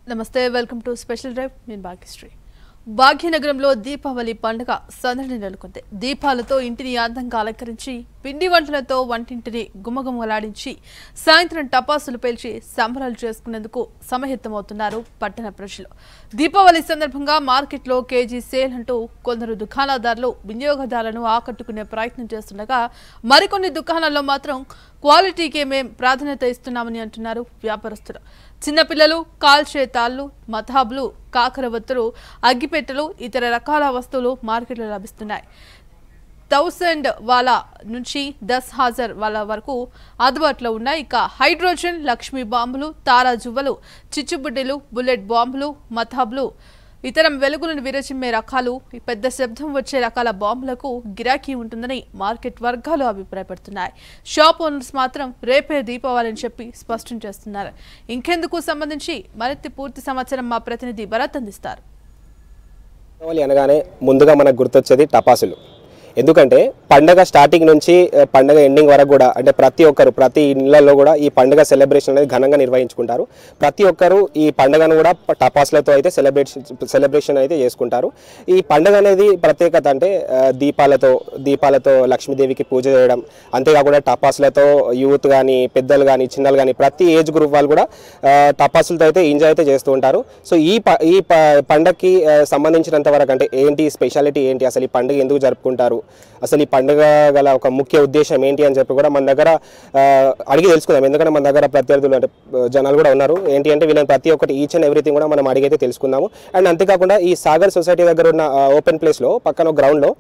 నమస్తే welcome to special drive నేను భాగ్యశ్రీ భాగ్యనగరంలో దీపావళి పండుగ సందడి నెలకొంది దీపాలతో ఇంటిని అందంగా అలంకరించి పిండి వంటలతో వంటింటిని గుమగుమలాడించి సాయంత్రం టపాసులు పేల్చి సంబరాలు చేసుకునేందుకు సమహితమవుతున్నారు పట్టణ ప్రజలు దీపావళి సందర్భంగా మార్కెట్లో కేజీ సేల్ అంటూ కొందరు దుకాణదారులు వినియోగదారులను ఆకట్టుకునే ప్రయత్నం చేస్తుండగా మరికొన్ని దుకాణాల్లో మాత్రం క్వాలిటీకే మేం ప్రాధాన్యత ఇస్తున్నామని అంటున్నారు వ్యాపారస్తులు చిన్నపిల్లలు కాల్చే తాళ్ళు మతాబులు కాకరవత్తులు అగ్గిపెట్టెలు ఇతర రకాల వస్తువులు మార్కెట్లో లభిస్తున్నాయి థౌసండ్ వాళ్ళ నుంచి దస్ హాజర్ వాళ్ళ వరకు అందుబాటులో ఉన్నాయి ఇక హైడ్రోజన్ లక్ష్మీ బాంబులు తారా జువ్వలు చిచ్చుబుడ్డిలు బుల్లెట్ బాంబులు మతాబులు ఇతర వెలుగులను విరచిమ్మే రకాలు ఈ పెద్ద శబ్దం వచ్చే రకాల బాంబులకు గిరాకీ ఉంటుందని మార్కెట్ వర్గాలు అభిప్రాయపడుతున్నాయి షాప్ ఓనర్స్ మాత్రం రేపే దీపావళి అని చెప్పి స్పష్టం చేస్తున్నారు ఇంకెందుకు సంబంధించి మరింత పూర్తి సమాచారం మా ప్రతినిధి భరత్ అందిస్తారు దీపావళి అనగానే ముందుగా మనకు గుర్తొచ్చేది టపాసులు ఎందుకంటే పండగ స్టార్టింగ్ నుంచి ఆ, పండగ ఎండింగ్ వరకు కూడా అంటే ప్రతి ఒక్కరు ప్రతి ఇళ్లలో కూడా ఈ పండగ సెలబ్రేషన్ అనేది ఘనంగా నిర్వహించుకుంటారు ప్రతి ఒక్కరు ఈ పండగను కూడా ప- టపాసులతో అయితే సెలబ్రేషన్ సెలబ్రేషన్ అయితే చేసుకుంటారు ఈ పండగ అనేది ప్రత్యేకత అంటే ఆ, దీపాలతో దీపాలతో లక్ష్మీదేవికి పూజ చేయడం అంతేకాకుండా టపాసులతో యూత్ కానీ పెద్దలు కానీ చిన్నలు కానీ ప్రతి ఏజ్ గ్రూప్ వాళ్ళు కూడా ఆ, టపాసులతో అయితే ఎంజాయ్ అయితే చేస్తూ ఉంటారు సో ఈ ప ఈ ప పండగకి ఆ, సంబంధించినంత వరకు అంటే ఏంటి స్పెషాలిటీ ఏంటి అసలు ఈ పండుగ ఎందుకు జరుపుకుంటారు అసలు ఈ పండుగ గల ఒక ముఖ్య ఉద్దేశం ఏంటి అని చెప్పి కూడా మన దగ్గర ఆ, అడిగి తెలుసుకుందాం ఎందుకంటే మన దగ్గర ప్రత్యర్థులు అంటే ఆ, జనాలు కూడా ఉన్నారు ఏంటి అంటే వీళ్ళని ప్రతి ఒక్కటి ఈచ్ అండ్ ఎవ్రీథింగ్ కూడా మనం అడిగైతే తెలుసుకుందాము అండ్ అంతేకాకుండా ఈ సాగర్ సొసైటీ దగ్గర ఉన్న ఓపెన్ ప్లేస్లో పక్కన గ్రౌండ్లో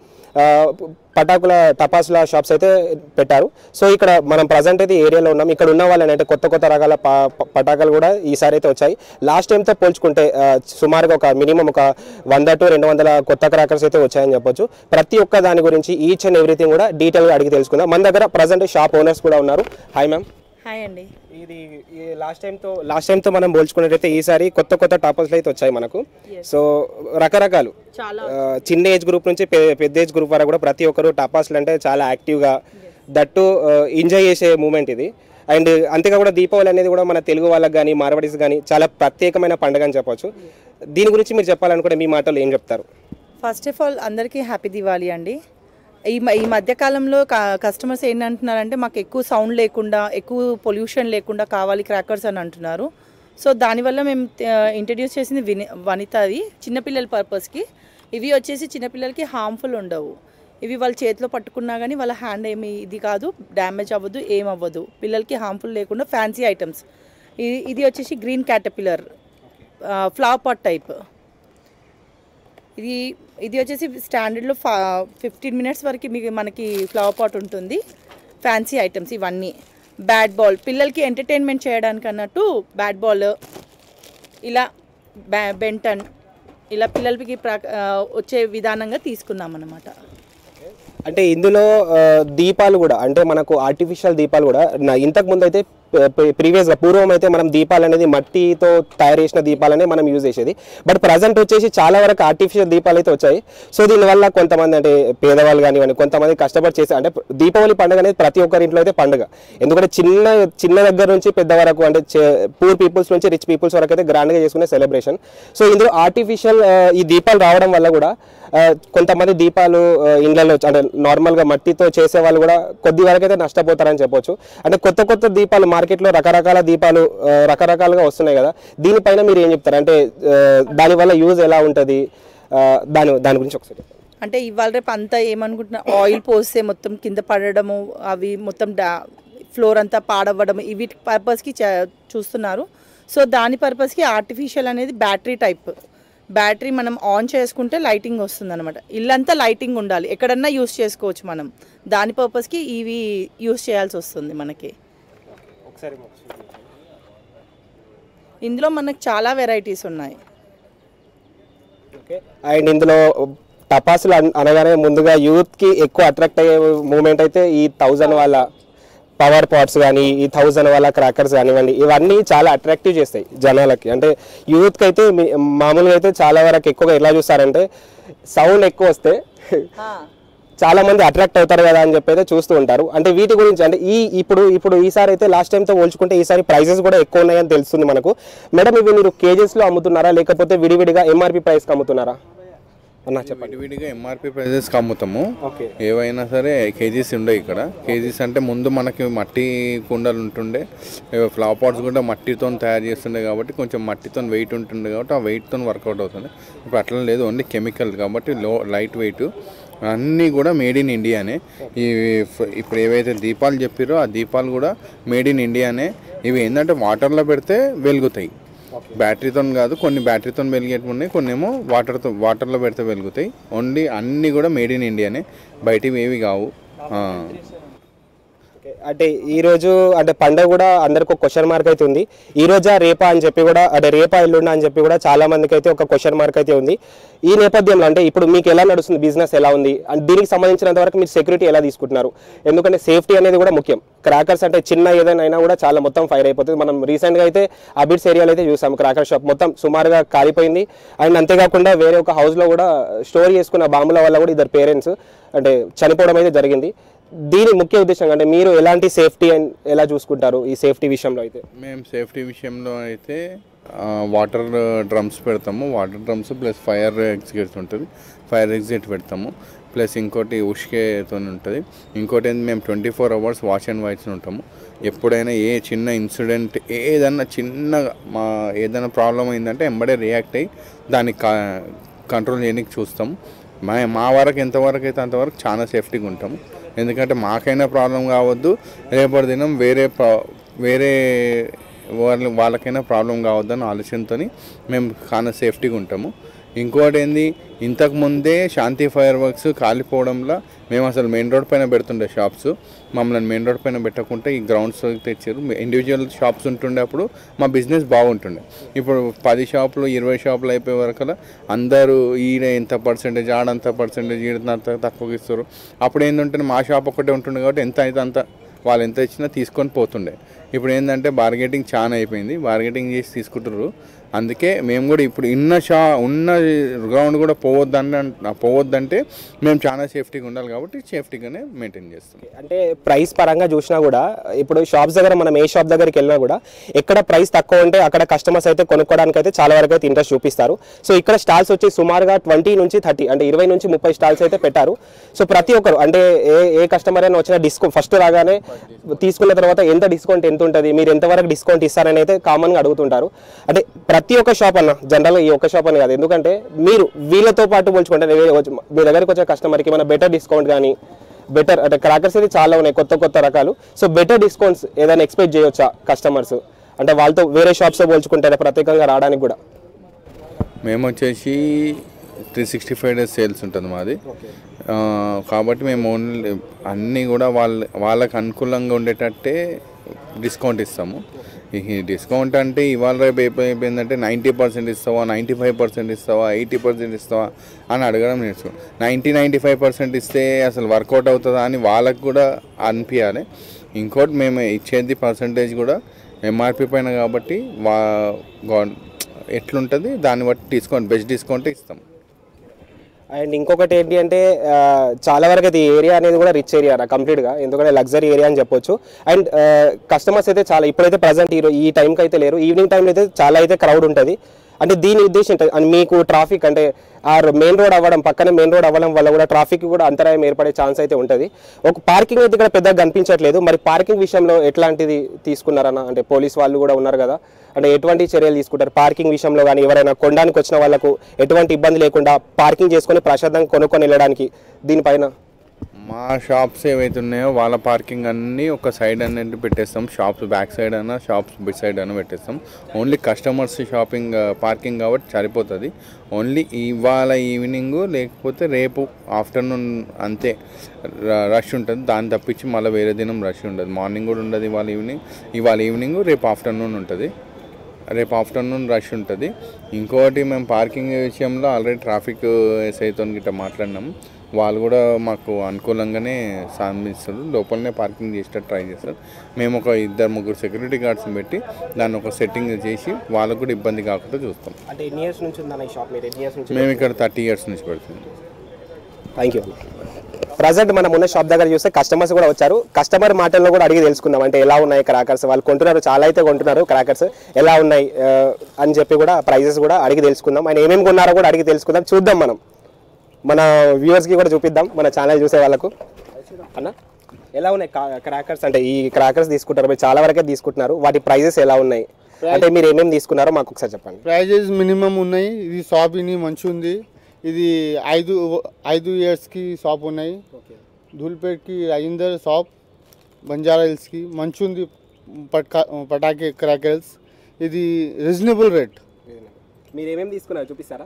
పటాకుల టపాసుల షాప్స్ అయితే పెట్టారు సో ఇక్కడ మనం ప్రజెంట్ అయితే ఈ ఏరియాలో ఉన్నాం ఇక్కడ ఉన్న వాళ్ళని అంటే కొత్త కొత్త రకాల ప- ప- పటాకులు కూడా ఈసారి అయితే వచ్చాయి లాస్ట్ టైంతో పోల్చుకుంటే ఆ, సుమారుగా ఒక మినిమం ఒక వంద టు రెండు వందల కొత్త క్రాకర్స్ అయితే వచ్చాయని చెప్పొచ్చు ప్రతి ఒక్క దాని గురించి ఈచ్ అండ్ ఎవ్రీథింగ్ కూడా డీటెయిల్గా అడిగి తెలుసుకుందాం మన దగ్గర ప్రజెంట్ షాప్ ఓనర్స్ కూడా ఉన్నారు హాయ్ మ్యామ్ హాయ్ అండి ఇది ఈ లాస్ట్ టైంతో లాస్ట్ టైంతో మనం పోల్చుకున్నట్టయితే ఈసారి కొత్త కొత్త టాపర్స్లు అయితే వచ్చాయి మనకు సో రకరకాలు చాలా ఆ, చిన్న ఏజ్ గ్రూప్ నుంచి పె- పెద్ద ఏజ్ గ్రూప్ వరకు కూడా ప్రతి ఒక్కరు టపాసులు అంటే చాలా యాక్టివ్గా దట్టు ఎంజాయ్ చేసే మూమెంట్ ఇది అండ్ అంతేకాకుండా దీపావళి అనేది కూడా మన తెలుగు వాళ్ళకి కానీ మార్వాడీస్ కానీ చాలా ప్రత్యేకమైన పండుగ అని చెప్పొచ్చు దీని గురించి మీరు చెప్పాలనుకుంటే మీ మాటలు ఏం చెప్తారు ఫస్ట్ ఆఫ్ ఆల్ అందరికీ హ్యాపీ దివాళీ అండి ఈ మ- ఈ మధ్య కాలంలో క- కస్టమర్స్ ఏంటంటున్నారంటే మాకు ఎక్కువ సౌండ్ లేకుండా ఎక్కువ పొల్యూషన్ లేకుండా కావాలి క్రాకర్స్ అని అంటున్నారు సో దానివల్ల మేము ఇంట్రడ్యూస్ చేసింది విని వనితది చిన్నపిల్లల పర్పస్కి ఇవి వచ్చేసి చిన్నపిల్లలకి హార్మ్ఫుల్ ఉండవు ఇవి వాళ్ళ చేతిలో పట్టుకున్నా కానీ వాళ్ళ హ్యాండ్ ఏమి ఇది కాదు డ్యామేజ్ అవ్వదు ఏం అవ్వదు పిల్లలకి హార్మ్ఫుల్ లేకుండా ఫ్యాన్సీ ఐటమ్స్ ఇది వచ్చేసి green caterpillar flower pot type ఇది ఇది వచ్చేసి స్టాండర్డ్లో ఫా ఫిఫ్టీన్ మినిట్స్ వరకు మీకు మనకి ఫ్లవర్ పాట్ ఉంటుంది ఫ్యాన్సీ ఐటమ్స్ ఇవన్నీ బ్యాట్ బాల్ పిల్లలకి ఎంటర్టైన్మెంట్ చేయడానికి అన్నట్టు బ్యాట్ బాల్ ఇలా బ్యా బెంటన్ ఇలా పిల్లలకి ప్ర ఆ, వచ్చే విధానంగా తీసుకున్నాం అనమాట అంటే ఇందులో ఆ, దీపాలు కూడా అంటే మనకు ఆర్టిఫిషియల్ దీపాలు కూడా నా- ఇంతకు ముందు అయితే ప్రీవియస్గా పూర్వం అయితే మనం దీపాలు అనేది మట్టితో తయారు చేసిన దీపాలనే మనం యూజ్ చేసేది బట్ ప్రజెంట్ వచ్చేసి చాలా వరకు ఆర్టిఫిషియల్ దీపాలు అయితే వచ్చాయి సో దీనివల్ల కొంతమంది అంటే పేదవాళ్ళు కానివ్వండి కొంతమంది కష్టపడి చేసే అంటే దీపావళి పండుగ అనేది ప్రతి ఒక్కరి ఇంట్లో అయితే పండుగ ఎందుకంటే చిన్న చిన్న దగ్గర నుంచి పెద్ద వరకు అంటే పూర్ పీపుల్స్ నుంచి రిచ్ పీపుల్స్ వరకు అయితే గ్రాండ్గా చేసుకునే సెలబ్రేషన్ సో ఇందులో ఆర్టిఫిషియల్ ఈ దీపాలు రావడం వల్ల కూడా ఆ, కొంతమంది దీపాలు ఆ, ఇండ్లలో అంటే నార్మల్గా మట్టితో చేసే వాళ్ళు కూడా కొద్ది వరకు అయితే నష్టపోతారని చెప్పొచ్చు అంటే కొత్త కొత్త దీపాలు మార్కెట్లో రకరకాల దీపాలు ఆ, రకరకాలుగా వస్తున్నాయి కదా దీనిపైన మీరు ఏం చెప్తారు అంటే ఆ, దానివల్ల యూజ్ ఎలా ఉంటుంది ఆ, దాని దాని గురించి ఒకసారి చెప్పండి. అంటే ఇవాళ రేపు అంతా ఏమనుకుంటున్నా ఆయిల్ పోస్తే మొత్తం కింద పడడము అవి మొత్తం డా ఫ్లోర్ అంతా పాడవ్వడం ఇవి పర్పస్కి చే- చూస్తున్నారు సో దాని పర్పస్కి ఆర్టిఫిషియల్ అనేది బ్యాటరీ టైప్ బ్యాటరీ మనం ఆన్ చేసుకుంటే లైటింగ్ వస్తుంది అనమాట ఇల్లంతా లైటింగ్ ఉండాలి ఎక్కడన్నా యూస్ చేసుకోవచ్చు మనం దాని పర్పస్కి ఇవి యూస్ చేయాల్సి వస్తుంది మనకి ఇందులో మనకు చాలా వెరైటీస్ ఉన్నాయి ఓకే అండ్ ఇందులో టపాసులు అన్- అనగానే ముందుగా యూత్కి ఎక్కువ అట్రాక్ట్ అయ్యే మూమెంట్ అయితే ఈ థౌజండ్ వాళ్ళ పవర్ పాట్స్ కానీ ఈ థౌజండ్ వాళ్ళ క్రాకర్స్ కానివ్వండి ఇవన్నీ చాలా అట్రాక్టివ్ చేస్తాయి జనాలకి అంటే యూత్కి అయితే మీ- మామూలుగా అయితే చాలా వరకు ఎక్కువగా ఎలా చూస్తారంటే సౌండ్ ఎక్కువ వస్తే చాలా మంది అట్రాక్ట్ అవుతారు కదా అని చెప్పి అయితే చూస్తూ ఉంటారు అంటే వీటి గురించి అంటే ఈ ఇప్పుడు ఇప్పుడు ఈసారి అయితే లాస్ట్ టైంతో పోల్చుకుంటే ఈసారి ప్రైసెస్ కూడా ఎక్కువ ఉన్నాయని తెలుస్తుంది మనకు మేడం ఇవి మీరు కేజెస్లో అమ్ముతున్నారా లేకపోతే విడివిడిగా ఎంఆర్పి ప్రైస్కి అమ్ముతున్నారా అన్న చెప్పండి విడివిడిగా ఎంఆర్పి ప్రైజెస్కి అమ్ముతాము ఓకే ఏవైనా సరే కేజీస్ ఉండే ఇక్కడ కేజీస్ అంటే ముందు మనకి మట్టి కుండలు ఉంటుండే ఫ్లవర్ పాట్స్ కూడా మట్టితో తయారు చేస్తుండే కాబట్టి కొంచెం మట్టితో వెయిట్ ఉంటుండే కాబట్టి ఆ వెయిట్తో వర్కౌట్ అవుతుంది ఇప్పుడు అట్లా లేదు ఓన్లీ కెమికల్ కాబట్టి లో లైట్ వెయిట్ అన్నీ కూడా మేడ్ ఇన్ ఇండియానే ఈ ఫ- ఇప్పుడు ఏవైతే దీపాలు చెప్పారో ఆ దీపాలు కూడా మేడ్ ఇన్ ఇండియానే ఇవి ఏంటంటే వాటర్లో పెడితే వెలుగుతాయి బ్యాటరీతో కాదు కొన్ని బ్యాటరీతో వెలిగేటివి ఉన్నాయి కొన్ని ఏమో వాటర్తో వాటర్లో పెడితే వెలుగుతాయి ఓన్లీ అన్నీ కూడా మేడ్ ఇన్ ఇండియానే బయటివి ఏవి కావు ఆ. ఓకే. అంటే ఈ రోజు అంటే పండుగ కూడా అందరికి ఒక క్వశ్చన్ మార్క్ అయితే ఉంది ఈ రోజా రేపా అని చెప్పి కూడా అంటే రేపా ఎల్లుండా అని చెప్పి కూడా చాలా మందికి అయితే ఒక క్వశ్చన్ మార్క్ అయితే ఉంది ఈ నేపథ్యంలో అంటే ఇప్పుడు మీకు ఎలా నడుస్తుంది బిజినెస్ ఎలా ఉంది అండ్ దీనికి సంబంధించినంత వరకు మీరు సెక్యూరిటీ ఎలా తీసుకుంటున్నారు ఎందుకంటే సేఫ్టీ అనేది కూడా ముఖ్యం క్రాకర్స్ అంటే చిన్న ఏదైనా అయినా కూడా చాలా మొత్తం ఫైర్ అయిపోతుంది మనం రీసెంట్గా అయితే అబిడ్స్ ఏరియాలో అయితే చూసాం క్రాకర్ షాప్ మొత్తం సుమారుగా కాలిపోయింది అండ్ అంతేకాకుండా వేరే ఒక హౌస్లో కూడా స్టోర్ చేసుకున్న బాంబుల వల్ల కూడా ఇద్దరు పేరెంట్స్ అంటే చనిపోవడం అయితే జరిగింది దీని ముఖ్య ఉద్దేశం అంటే మీరు ఎలాంటి సేఫ్టీ అండ్ ఎలా చూసుకుంటారు ఈ సేఫ్టీ విషయంలో అయితే మేము సేఫ్టీ విషయంలో అయితే ఆ, వాటర్ డ్రమ్స్ పెడతాము water drums plus fire exit ఉంటుంది ఫైర్ ఎగ్జిట్ పెడతాము ప్లస్ ఇంకోటి ఉష్కేతో ఉంటుంది ఇంకోటి ఏంది మేము ట్వంటీ ఫోర్ అవర్స్ వాష్ అండ్ వైట్స్ ఉంటాము ఎప్పుడైనా ఏ చిన్న ఇన్సిడెంట్ ఏదన్నా చిన్న మా ఏదైనా ప్రాబ్లం అయిందంటే ఎంబడే రియాక్ట్ అయ్యి దాన్ని కంట్రోల్ చేయడానికి చూస్తాం మా మా వరకు ఎంతవరకు అయితే అంతవరకు చాలా సేఫ్టీగా ఉంటాము ఎందుకంటే మాకైనా ప్రాబ్లం కావద్దు రేపటి దినం వేరే ప్రా- వేరే వాళ్ళు వాళ్ళకైనా ప్రాబ్లం కావద్దని ఆలోచనతో మేము చాలా సేఫ్టీగా ఉంటాము ఇంకోటి ఏంది ఇంతకు ముందే శాంతి ఫైర్ వర్క్స్ కాలిపోవడంలో మేము అసలు మెయిన్ రోడ్ పైన పెడుతుండే షాప్స్ మమ్మల్ని మెయిన్ రోడ్ పైన పెట్టకుండా ఈ గ్రౌండ్స్ తెచ్చారు ఇండివిజువల్ షాప్స్ ఉంటుండే అప్పుడు మా బిజినెస్ బాగుంటుండే ఇప్పుడు పది షాపులు ఇరవై షాపులు అయిపోయే వరకు అందరూ ఈయన ఎంత పర్సెంటేజ్ ఆడంత పర్సెంటేజ్ ఈడంత తక్కువకి ఇస్తారు అప్పుడు ఏంటంటే మా షాప్ ఒకటే ఉంటుండే కాబట్టి ఎంత అయితే అంత వాళ్ళు ఎంత ఇచ్చినా తీసుకొని పోతుండే ఇప్పుడు ఏంటంటే బార్గెటింగ్ చాలా అయిపోయింది బార్గెటింగ్ చేసి తీసుకుంటారు అందుకే మేము కూడా ఇప్పుడు ఇన్న షా ఉన్న గ్రౌండ్ కూడా పోవద్దని పోవద్దంటే మేము చాలా సేఫ్టీగా ఉండాలి కాబట్టి సేఫ్టీగానే మెయింటైన్ చేస్తాం అంటే ప్రైస్ పరంగా చూసినా కూడా ఇప్పుడు షాప్స్ దగ్గర మనం ఏ షాప్ దగ్గరికి వెళ్ళినా కూడా ఎక్కడ ప్రైస్ తక్కువ ఉంటే అక్కడ కస్టమర్స్ అయితే కొనుక్కోవడానికి అయితే చాలా వరకు అయితే ఇంట్రెస్ట్ చూపిస్తారు సో ఇక్కడ స్టాల్స్ వచ్చి సుమారుగా ట్వంటీ నుంచి థర్టీ అంటే ఇరవై నుంచి ముప్పై స్టాల్స్ అయితే పెట్టారు సో ప్రతి ఒక్కరు అంటే ఏ ఏ కస్టమర్ అయినా వచ్చిన డిస్కౌంట్ ఫస్ట్ రాగానే తీసుకున్న తర్వాత ఎంత డిస్కౌంట్ ఎంత ఉంటుంది మీరు ఎంతవరకు డిస్కౌంట్ ఇస్తారని అయితే కామన్గా అడుగుతుంటారు అంటే ప్రతి ఒక్క షాప్ అన్న జనరల్గా ఈ ఒక్క షాప్ అని కాదు ఎందుకంటే మీరు వీళ్ళతో పాటు పోల్చుకుంటే వేరే వచ్చి- మీ దగ్గరికి వచ్చే కస్టమర్కి మన బెటర్ డిస్కౌంట్ కానీ బెటర్ అంటే క్రాకర్స్ అయితే చాలా ఉన్నాయి కొత్త కొత్త రకాలు సో బెటర్ డిస్కౌంట్స్ ఏదైనా ఎక్స్పెక్ట్ చేయొచ్చా కస్టమర్స్ అంటే వాళ్ళతో వేరే షాప్స్తో పోల్చుకుంటే ప్రత్యేకంగా రావడానికి కూడా మేము వచ్చేసి three sixty five days sales ఉంటుంది మాది ఆ, కాబట్టి మేము ఓన్లీ అన్నీ కూడా వాళ్ళ వాళ్ళకి అనుకూలంగా ఉండేటట్టే డిస్కౌంట్ ఇస్తాము ఈ డిస్కౌంట్ అంటే ఇవాళ రేపు అయిపోయి- అయిపోయిందంటే నైంటీ పర్సెంట్ ఇస్తావా నైంటీ ఫైవ్ పర్సెంట్ ఇస్తావా ఎయిటీ పర్సెంట్ ఇస్తావా అని అడగడం నేర్చుకో నైంటీ నైంటీ ఫైవ్ పర్సెంట్ ఇస్తే అసలు వర్కౌట్ అవుతుందా అని వాళ్ళకు కూడా అనిపించాలి ఇంకోటి మేము ఇచ్చేది పర్సంటేజ్ కూడా ఎంఆర్పి పైన కాబట్టి వా గవర్న ఎట్లుంటుంది దాన్ని బట్టి డిస్కౌంట్ బెస్ట్ డిస్కౌంట్ ఇస్తాం అండ్ ఇంకొకటి ఏంటి అంటే ఆ, చాలా వరకు అయితే ఈ ఏరియా అనేది కూడా రిచ్ ఏరియా కంప్లీట్గా ఎందుకంటే లగ్జరీ ఏరియా అని చెప్పొచ్చు అండ్ కస్టమర్స్ అయితే చాలా ఇప్పుడైతే ప్రజెంట్ ఈ రో- ఈ టైంకి అయితే లేరు ఈవినింగ్ టైంలో అయితే చాలా అయితే క్రౌడ్ ఉంటుంది అంటే దీని ఉద్దేశం ఏంటి? అండ్ మీకు ట్రాఫిక్ అంటే ఆ మెయిన్ రోడ్ అవ్వడం పక్కనే మెయిన్ రోడ్ అవ్వడం వల్ల కూడా ట్రాఫిక్ కూడా అంతరాయం ఏర్పడే ఛాన్స్ అయితే ఉంటుంది ఒక పార్కింగ్ అయితే ఇక్కడ పెద్దగా కనిపించట్లేదు మరి పార్కింగ్ విషయంలో ఎట్లాంటిది తీసుకున్నారన్న అంటే పోలీస్ వాళ్ళు కూడా ఉన్నారు కదా అంటే ఎటువంటి చర్యలు తీసుకుంటారు పార్కింగ్ విషయంలో కానీ ఎవరైనా కొనడానికి వచ్చిన వాళ్ళకు ఎటువంటి ఇబ్బంది లేకుండా పార్కింగ్ చేసుకొని ప్రశాంతంగా కొనుక్కొని వెళ్ళడానికి దీనిపైన మా షాప్స్ ఏవైతే ఉన్నాయో వాళ్ళ పార్కింగ్ అన్నీ ఒక సైడ్ అనేది పెట్టేస్తాం షాప్స్ బ్యాక్ సైడ్ అయినా షాప్స్ బిట్ సైడ్ అయినా పెట్టేస్తాం ఓన్లీ కస్టమర్స్ షాపింగ్ పార్కింగ్ కాబట్టి సరిపోతుంది ఓన్లీ ఇవాళ ఈవినింగ్ లేకపోతే రేపు ఆఫ్టర్నూన్ అంతే ర- రష్ ఉంటుంది దాన్ని తప్పించి మళ్ళీ వేరే దినం రష్ ఉండదు మార్నింగ్ కూడా ఉండదు ఇవాళ ఈవినింగ్ ఇవాళ ఈవినింగ్ రేపు ఆఫ్టర్నూన్ ఉంటుంది రేపు ఆఫ్టర్నూన్ రష్ ఉంటుంది ఇంకోటి మేము పార్కింగ్ విషయంలో ఆల్రెడీ ట్రాఫిక్ ఎస్ఐతో గిట్ట మాట్లాడినాము వాళ్ళు కూడా మాకు అనుకూలంగానే సాధిస్తారు లోపలనే పార్కింగ్ చేసేటట్టు ట్రై చేస్తారు మేము ఒక ఇద్దరు ముగ్గురు సెక్యూరిటీ గార్డ్స్ని పెట్టి దాన్ని ఒక సెట్టింగ్ చేసి వాళ్ళకు కూడా ఇబ్బంది కాకుండా చూస్తాం అంటే ఎన్ని ఇయర్స్ నుంచి ఉందన్న ఈ షాప్ మీరు ఎన్ని ఇయర్స్ నుంచి మేము ఇక్కడ థర్టీ ఇయర్స్ నుంచి పెడుతున్నాం థ్యాంక్ యూ ప్రజెంట్ మనం ఉన్న షాప్ దగ్గర చూస్తే కస్టమర్స్ కూడా వచ్చారు కస్టమర్ మాటల్లో కూడా అడిగి తెలుసుకుందాం అంటే ఎలా ఉన్నాయి క్రాకర్స్ వాళ్ళు కొంటున్నారు చాలా అయితే కొంటున్నారు క్రాకర్స్ ఎలా ఉన్నాయి ఆ, అని చెప్పి కూడా ప్రైజెస్ కూడా అడిగి తెలుసుకుందాం ఆయన ఏమేమి కొన్నారో కూడా అడిగి తెలుసుకుందాం చూద్దాం మనం మన వ్యూవర్స్కి కూడా చూపిద్దాం మన ఛానల్ చూసే వాళ్ళకు అన్న ఎలా ఉన్నాయి క్రాకర్స్ అంటే ఈ క్రాకర్స్ తీసుకుంటారు మీరు చాలా వరకే తీసుకుంటున్నారు వాటి ప్రైజెస్ ఎలా ఉన్నాయి అంటే మీరు ఏమేమి తీసుకున్నారో మాకు ఒకసారి చెప్పండి ప్రైజెస్ మినిమం ఉన్నాయి ఇది షాప్ ఇని మంచి ఉంది ఇది ఐదు ఐదు ఇయర్స్కి షాప్ ఉన్నాయి ధూల్పేట్కి రాజేందర్ షాప్ బంజారా హిల్స్కి మంచి ఉంది పట్కా పటాకే క్రాకర్స్ ఇది రీజనబుల్ రేట్ మీరు ఏమేమి తీసుకున్నారు చూపిస్తారా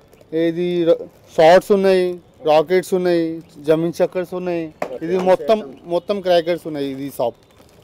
ఇది షార్ట్స్ ఉన్నాయి రాకెట్స్ ఉన్నాయి జమీన్ చక్కర్స్ ఉన్నాయి ఇది మొత్తం మొత్తం క్రాకర్స్ ఉన్నాయి ఇది షాప్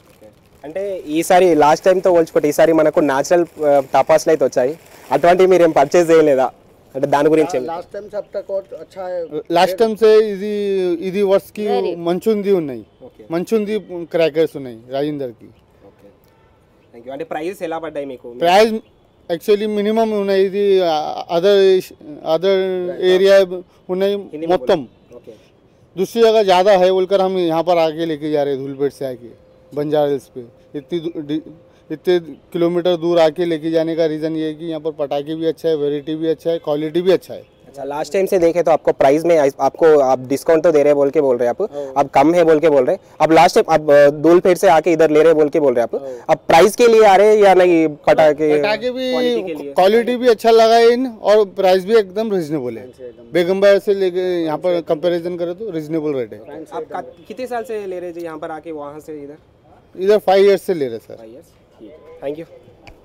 అంటే ఈసారి లాస్ట్ టైంతో పోల్చుకుంటే ఈసారి మనకు న్యాచురల్ టపాస్లు అయితే వచ్చాయి అటువంటివి మీరు ఏం పర్చేస్ చేయలేదా అంటే దాని గురించి ఏం- लास्ट टाइम से अब तक और अच्छा है లాస్ట్ టైం సే ఇది ఇది వర్స్కి మంచుంది ఉన్నాయి మంచుంది క్రాకర్స్ ఉన్నాయి రాజేందర్కి థ్యాంక్ యూ అంటే ప్రైజెస్ ఎలా పడ్డాయి మీకు ప్రైస్ యాక్చువల్లీ మినిమం ఉన్నాయి ఇది అదర్ अदर एरिया ఉన్నాయి మొత్తం ఓకే दूसरी जगह ज़्यादा है बोलकर हम यहाँ पर आके लेके जा रहे हैं धूलपेट से आके बंजारा हिल्स पे इतनी दू- डी- इतने किलोमीटर दूर आके लेके जाने का रीज़न ये है कि यहाँ पर पटाखे भी अच्छा है वेराइटी भी अच्छा है क्वालिटी भी अच्छा है अच्छा लास्ट टाइम से देखे तो आपको प्राइस में आइस- आपको आप डिस्काउंट तो दे रहे हैं बोल के बोल रहे हैं आप अब कम है बोल के बोल रहे हैं अब लास्ट टाइम अब दूलपेट से आके इधर ले रहे हैं बोल के बोल रहे हैं आप अब प्राइस के लिए आ रहे हैं या नहीं पटाखे पटाखे भी quality के लिए? क्वालिटी भी अच्छा लगा है इन और प्राइस भी एकदम रिजनेबल है बेगम बाजार से लेके यहाँ पर कंपैरिजन करें तो रिजनेबल रेट है आप का- कितने साल से ले रहे थे यहाँ पर आके वहाँ से इधर इधर फाइव ईयर्स से ले रहे सर థ్యాంక్ యూ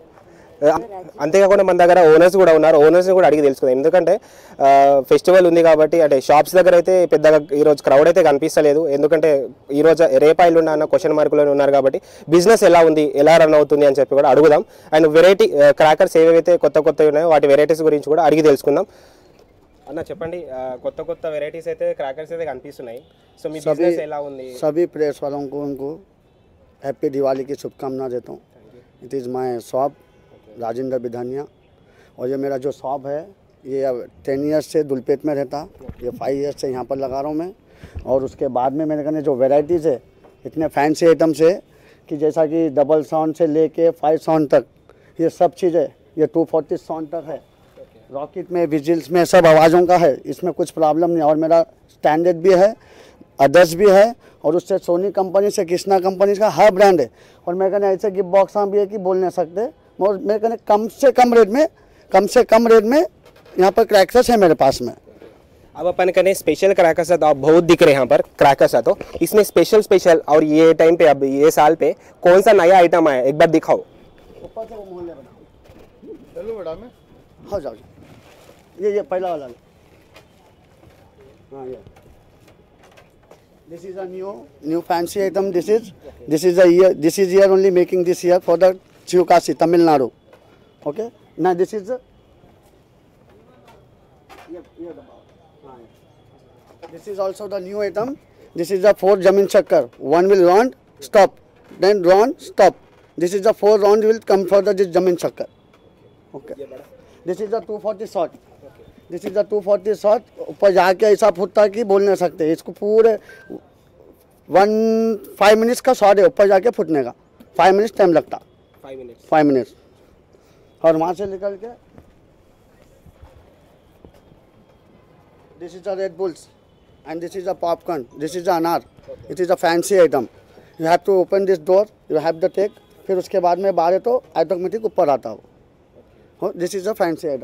అంతేకాకుండా మన దగ్గర ఓనర్స్ కూడా ఉన్నారు ఓనర్స్ని కూడా అడిగి తెలుసుకుందాం ఎందుకంటే ఫెస్టివల్ ఉంది కాబట్టి అంటే షాప్స్ దగ్గర అయితే పెద్దగా ఈరోజు క్రౌడ్ అయితే కనిపిస్తలేదు ఎందుకంటే ఈరోజు రేపాయిలు ఉన్న అన్న క్వశ్చన్ మార్కులో ఉన్నారు కాబట్టి బిజినెస్ ఎలా ఉంది ఎలా రన్ అవుతుంది అని చెప్పి కూడా అడుగుదాం అండ్ వెరైటీ క్రాకర్స్ ఏవైతే కొత్త కొత్తవి ఉన్నాయో వాటి వెరైటీస్ గురించి కూడా అడిగి తెలుసుకుందాం అన్న చెప్పండి ఆ, కొత్త కొత్త వెరైటీస్ అయితే క్రాకర్స్ అయితే కనిపిస్తున్నాయి సో మీ బిజినెస్ ఎలా ఉంది सभी प्रेस वालों को उनको हैप्पी दिवाली की शुभकामना देता हूँ it is my shop Rajendra Vidhaniya और ये मेरा जो शॉप है ये अब टेन ईयर्स से दुलपेट में रहता ये फाइव ईयर्स से यहाँ पर लगा रहा हूँ मैं और उसके बाद में मेरे कहने जो वेराइटीज़ है इतने फैंसी आइटम्स है कि जैसा कि डबल साउंड से लेके फाइव साउंड तक ये सब चीज़ें ये टू फोर्टी साउंड तक है रॉकेट में विजिल्स में सब आवाज़ों का है इसमें कुछ प्रॉब्लम नहीं और मेरा स्टैंडर्ड भी है अदर्स भी है और उससे सोनी कंपनी से कृष्णा कंपनी का हर ब्रांड है और मेरे कहने ऐसे गिफ्ट बॉक्स भी है कि बोल नहीं सकते और मेरे कहने कम से कम रेट में कम से कम रेट में यहाँ पर क्रैक्सर्स है मेरे पास में अब अपन करें स्पेशल क्रैकर्स है तो आप बहुत दिख रहे हैं यहाँ पर क्रैकर्स है तो इसमें स्पेशल स्पेशल और ये टाइम पे अब ये साल पे कौन सा नया आइटम आया एक बार दिखाओ ऊपर से वो मोहल्ले बना चलो बेटा मैं हो जाओ ये ये पहला वाला लो। हाँ ये this is a new new fancy item this is this is a year this is year only making this year for the Tamil Nadu okay ना this is this is also the new item this is the four जमीन चक्कर one will round stop then round stop this is the four round will come for the this जमीन चक्कर okay this is the 240 shot this is the 240 shot ऊपर जाके ऐसा फुटता कि बोल नहीं सकते इसको पूरे वन फाइव मिनट्स का शॉट है ऊपर जाके फुटने का फाइव मिनट्स टाइम लगता फाइव मिनट्स फाइव मिनट्स और वहाँ से निकल के this is the red bulls and this is the popcorn this is the anar it is a fancy item you have to open this door you have the take फिर उसके बाद में बाहर है तो ऑटोमेटिक ऊपर आता हो this is a fancy item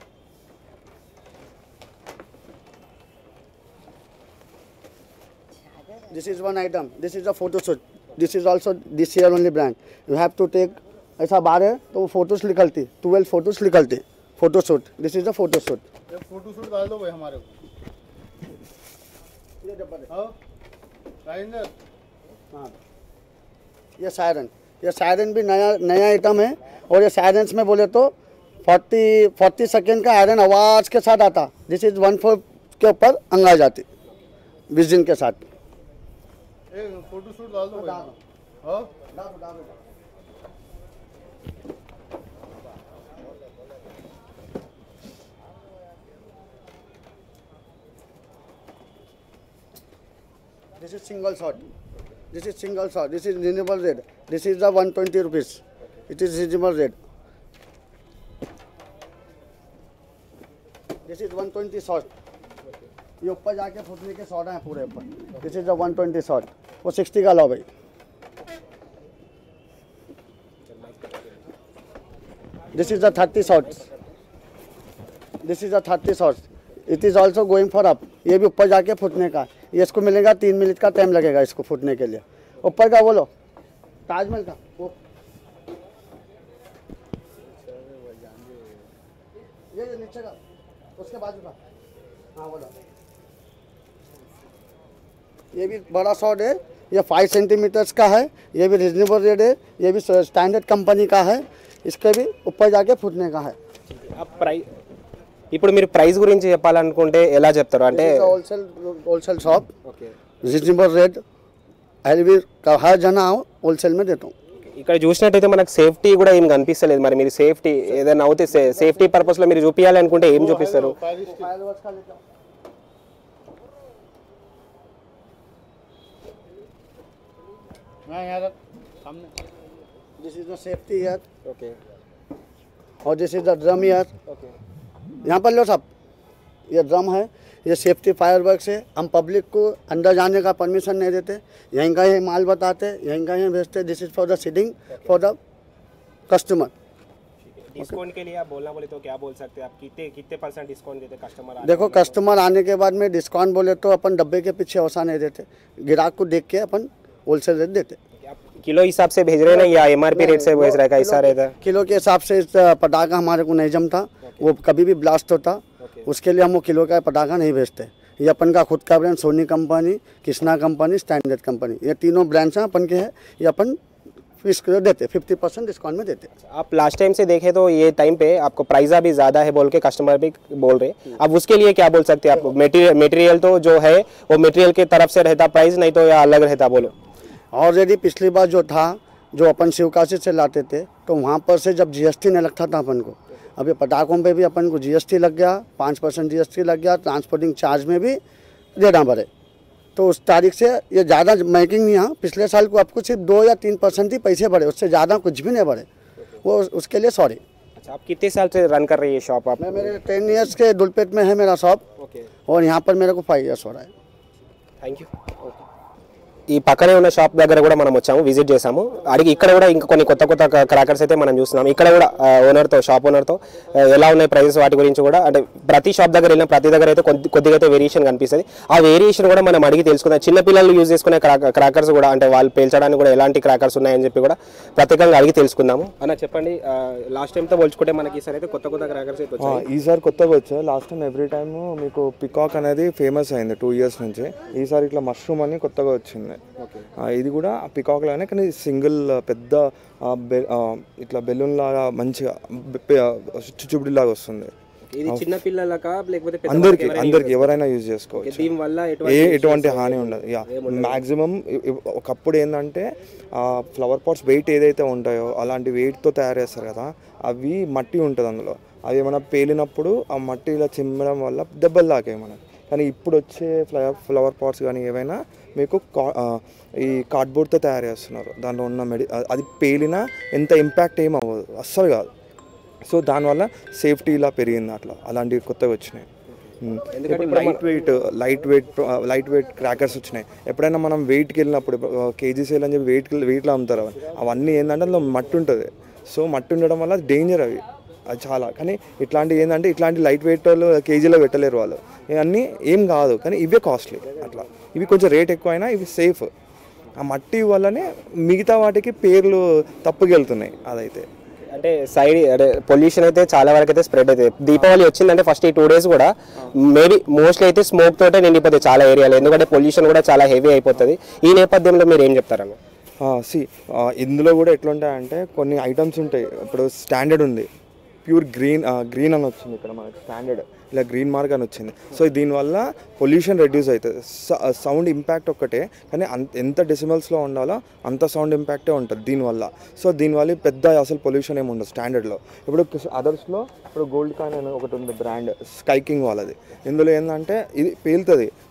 this is one item this is a photo shoot this is also this year only brand you have to take ऐसा बाहर है तो वो फोटोज निकलती ट्वेल्व फोटोज निकलती photo shoot this is a photo shoot ये photo shoot डाल दो भाई हमारे को हाँ राजेंद्र हाँ ये सायरन ये सायरन भी नया नया आइटम है और ये सायरन्स में बोले तो 40 40 सेकेंड का आयरन आवाज़ के साथ आता दिस इज वन फोर के ऊपर अंग आ जाती विजिन के साथ ए फोटो शूट डाल दो भाई हाँ is single shot. This is single shot. This is reasonable rate. This is the 120 rupees. It is reasonable rate. This is 120 shot. ये ऊपर जाके फुटने के शॉट हैं पूरे ऊपर दिस इज द 120 शॉट वो 60 का लो भाई this is the 30 shots this is the 30 shots it is also going for up ये भी ऊपर जाके फुटने का ये इसको मिलेगा तीन मिनट का टाइम लगेगा इसको फुटने के लिए ऊपर का बोलो ताजमहल का वो ये ये नीचे का उसके बाजू का हाँ बोलो ये भी बड़ा शॉट है ये फाइव सेंटीमीटर्स का है ये भी रिजनेबल रेट है ये भी स्टैंडर्ड कंपनी का है इसके भी ऊपर जाके फुटने का है ప్రై ఇప్పుడు మీరు ప్రైస్ గురించి చెప్పాలనుకుంటే ఎలా చెప్తారు అంటే wholesale wholesale shop reasonable rate एलवी का हर जना होलसेल में देता हूँ ఇక్కడ చూసినట్టయితే మనకు సేఫ్టీ కూడా ఏం కనిపిస్తలేదు మరి మీరు సేఫ్టీ ఏదైనా అవుతే సేఫ్టీ పర్పస్ లో మీరు చూపించాలనుకుంటే ఏం చూపిస్తారు this is the safety year okay और this is the drum year यहाँ पर लो साहब ये ड्रम है ये सेफ्टी फायर वर्क है हम पब्लिक को अंदर जाने का परमिशन नहीं देते यहीं का ही माल बताते यहीं का ही भेजते this is for the seeding for the customer discount के लिए आप बोलना बोले तो क्या बोल सकते हैं आप कितने कितने परसेंट डिस्काउंट देते कस्टमर देखो कस्टमर आने के बाद में डिस्काउंट बोले तो अपन डब्बे के पीछे वसा नहीं देते ग्राहक को देख के अपन होलसेल रेट देते आप किलो हिसाब से भेज रहे हैं ना या एमआरपी रेट से भेज रहा है कैसा रहता है किलो के हिसाब से इस पटाखा हमारे को नहीं जमता वो कभी भी ब्लास्ट होता उसके लिए हम वो किलो का पटाखा नहीं भेजते ये अपन का खुद का brand Sony company Krishna company standard company ये तीनों ब्रांड्स हैं अपन के हैं ये अपन फीस देते फिफ्टी परसेंट डिस्काउंट में देते आप लास्ट टाइम से देखे तो ये टाइम पे आपको प्राइजा भी ज़्यादा है बोल के कस्टमर भी बोल रहे अब उसके लिए क्या बोल सकते हैं आप मटेरियल मटेरियल तो जो है वो मटेरियल की तरफ से रहता प्राइस नहीं तो या अलग रहता बोलो ऑलरेडी पिछली बार जो था जो अपन शिवकाशी से लाते थे तो वहाँ पर से जब जीएसटी नहीं लगता था अपन को अभी पटाखों पे भी अपन को जीएसटी लग गया पाँच परसेंट जी लग गया ट्रांसपोर्टिंग चार्ज में भी देना पड़े तो उस तारीख से ये ज़्यादा मेकिंग नहीं यहाँ पिछले साल को आपको सिर्फ दो या तीन परसेंट ही पैसे बढ़े उससे ज़्यादा कुछ भी नहीं बढ़े वो उसके लिए सॉरी अच्छा आप कितने साल से रन कर रही है शॉप आप मैं मेरे टेन ईयर्स के दुलपेट में है मेरा शॉप ओके और यहाँ पर मेरे को फाइव ईयर्स हो रहा है థ్యాంక్ యూ ఈ పక్కనే ఉన్న షాప్ దగ్గర కూడా మనం వచ్చాము విజిట్ చేసాము అడిగి ఇక్కడ కూడా ఇంకా కొన్ని కొత్త కొత్త క్రాకర్స్ అయితే మనం చూస్తున్నాం ఇక్కడ కూడా ఓనర్తో షాప్ ఓనర్తో ఎలా ఉన్నాయి ప్రైజెస్ వాటి గురించి కూడా అంటే ప్రతి షాప్ దగ్గర వెళ్ళిన ప్రతి దగ్గర అయితే కొద్ది కొద్దిగా అయితే వేరియేషన్ కనిపిస్తుంది ఆ వేరియేషన్ కూడా మనం అడిగి తెలుసుకుందాం చిన్న పిల్లలు యూజ్ చేసుకునే క్రాకర్స్ కూడా అంటే వాళ్ళు పేల్చడానికి కూడా ఎలాంటి క్రాకర్స్ ఉన్నాయని చెప్పి కూడా ప్రత్యేకంగా అడిగి తెలుసుకుందాము అన్న చెప్పండి లాస్ట్ టైంతో పోల్చుకుంటే మనకి ఈసారి అయితే కొత్త కొత్త క్రాకర్స్ అయితే వచ్చాయి ఈసారి కొత్తగా వచ్చా లాస్ట్ టైం ఎవ్రీ టైమ్ మీకు పికాక్ అనేది ఫేమస్ అయింది టూ ఇయర్స్ నుంచి ఈసారి ఇట్లా మష్రూమ్ అని కొత్తగా వచ్చింది ఆ, ఇది కూడా పికాక్ లాగానే కానీ సింగిల్ పెద్ద ఆ, బె- ఆ, ఇట్లా బెలూన్ లాగా మంచిగా చుచ్చుబుడి లాగా వస్తుంది ఇది చిన్న పిల్లలకా లేకపోతే అందరికి అందరికి ఎవరైనా యూజ్ చేసుకోవచ్చు దీని వల్ల ఏ ఎటువంటి హాని ఉండదు యా మ్యాక్సిమం ఒకప్పుడు ఏంటంటే ఫ్లవర్ పాట్స్ వెయిట్ ఏదైతే ఉంటాయో అలాంటి వెయిట్తో తయారు చేస్తారు కదా అవి మట్టి ఉంటుంది అందులో అవి ఏమైనా పేలినప్పుడు ఆ మట్టి ఇలా చిమ్మడం వల్ల దెబ్బలు తాకాయి మనకి కానీ ఇప్పుడు వచ్చే ఫ్లవర్ ఫ్లవర్ పాట్స్ కానీ ఏవైనా మీకు కా ఆ, ఈ కార్డ్బోర్డ్తో తయారు చేస్తున్నారు దాంట్లో ఉన్న మెడి అది పేలినా ఎంత ఇంపాక్ట్ ఏం అవ్వదు అస్సలు కాదు సో దానివల్ల సేఫ్టీ ఇలా పెరిగింది అట్లా అలాంటివి కొత్తగా వచ్చినాయి ఉమ్. ఇప్పుడు light weight light weight light weight crackers వచ్చినాయి ఎప్పుడైనా మనం వెయిట్కి వెళ్ళినప్పుడు కేజీ సేల్ అని చెప్పి వెయిట్ వెయిట్లో అమ్ముతారు అవి. అవన్నీ ఏంటంటే అందులో మట్టి ఉంటుంది సో మట్టి ఉండడం వల్ల డేంజర్ అవి అది చాలా కానీ ఇట్లాంటివి ఏంటంటే ఇట్లాంటి లైట్ వెయిట్ వాళ్ళు కేజీలో పెట్టలేరు వాళ్ళు ఇవన్నీ ఏం కాదు కానీ ఇవే కాస్ట్లీ అట్లా ఇవి కొంచెం రేట్ ఎక్కువైనా ఇవి సేఫ్ ఆ మట్టి వల్లనే మిగతా వాటికి పేర్లు తప్పుకెళ్తున్నాయి అదైతే అంటే సైడ్ అంటే పొల్యూషన్ అయితే చాలా వరకు అయితే స్ప్రెడ్ అవుతుంది దీపావళి వచ్చిందంటే ఫస్ట్ ఈ టూ డేస్ కూడా మేబీ మోస్ట్లీ అయితే స్మోక్ తోటే నిండిపోతుంది చాలా ఏరియాలో ఎందుకంటే పొల్యూషన్ కూడా చాలా హెవీ అయిపోతుంది ఈ నేపథ్యంలో మీరు ఏం చెప్తారన్న సి ఇందులో కూడా ఎట్లుంటాయంటే కొన్ని ఐటమ్స్ ఉంటాయి ఇప్పుడు స్టాండర్డ్ ఉంది ప్యూర్ గ్రీన్ గ్రీన్ అని వచ్చింది ఇక్కడ మనకి స్టాండర్డ్ ఇలా గ్రీన్ మార్క్ అని వచ్చింది సో దీనివల్ల పొల్యూషన్ రెడ్యూస్ అవుతుంది సౌండ్ ఇంపాక్ట్ ఒక్కటే కానీ అంత ఎంత డెసిమల్స్లో ఉండాలో అంత సౌండ్ ఇంపాక్టే ఉంటుంది దీనివల్ల సో దీనివల్ల పెద్ద అసలు పొల్యూషన్ ఏమి ఉండదు స్టాండర్డ్లో ఇప్పుడు అదర్స్లో ఇప్పుడు గోల్డ్ కాయిన్ అని ఒకటి ఉంది బ్రాండ్ స్కైకింగ్ వాళ్ళది ఇందులో ఏంటంటే ఇది పేలుతుంది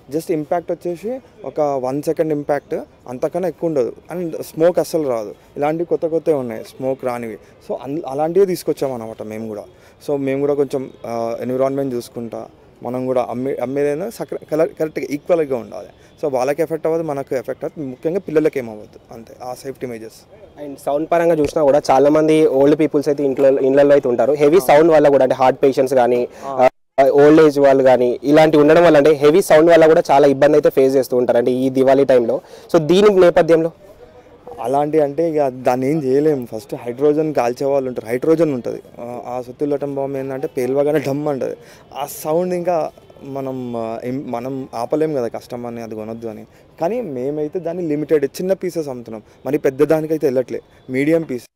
జస్ట్ ఇంపాక్ట్ వచ్చేసి ఒక వన్ సెకండ్ ఇంపాక్ట్ అంతకన్నా ఎక్కువ ఉండదు అండ్ స్మోక్ అస్సలు రాదు ఇలాంటివి కొత్త కొత్తవి ఉన్నాయి స్మోక్ రానివి సో అన్ అలాంటివి తీసుకొచ్చామన్నమాట మేము కూడా సో మేము కూడా కొంచెం ఎన్విరాన్మెంట్ చూసుకుంటా మనం కూడా అమ్మే అమ్మేదైనా సక్ర కలర్ కరెక్ట్గా ఈక్వల్గా ఉండాలి సో వాళ్ళకి ఎఫెక్ట్ అవ్వదు మనకు ఎఫెక్ట్ అవుతుంది ముఖ్యంగా పిల్లలకి ఏమవ్వదు అంతే ఆ సేఫ్టీ మెజర్స్ అండ్ సౌండ్ పరంగా చూసినా కూడా చాలా మంది ఓల్డ్ పీపుల్స్ అయితే ఇంట్లో ఇళ్ళల్లో అయితే ఉంటారు హెవీ సౌండ్ వల్ల కూడా అంటే హార్ట్ పేషెంట్స్ కానీ ఓల్డ్ ఏజ్ వాళ్ళు కానీ ఇలాంటి ఉండడం వల్ల అంటే హెవీ సౌండ్ వల్ల కూడా చాలా ఇబ్బంది అయితే ఫేస్ చేస్తూ ఉంటారు అంటే ఈ దివాళీ టైంలో సో దీని నేపథ్యంలో అలాంటి అంటే ఇక దాన్ని ఏం చేయలేము ఫస్ట్ హైడ్రోజన్ కాల్చే వాళ్ళు ఉంటారు హైడ్రోజన్ ఉంటుంది ఆ- ఆ సుత్తులటం బాంబు ఏంటంటే పేలవగానే డమ్ అంటది ఆ సౌండ్ ఇంకా మనం ఆ, ఏం- మనం ఆపలేం కదా కస్టమర్ని అది కొనొద్దు అని కానీ మేమైతే దాన్ని లిమిటెడ్ చిన్న పీసెస్ అమ్ముతున్నాం మరి పెద్ద దానికైతే వెళ్ళట్లే మీడియం పీసెస్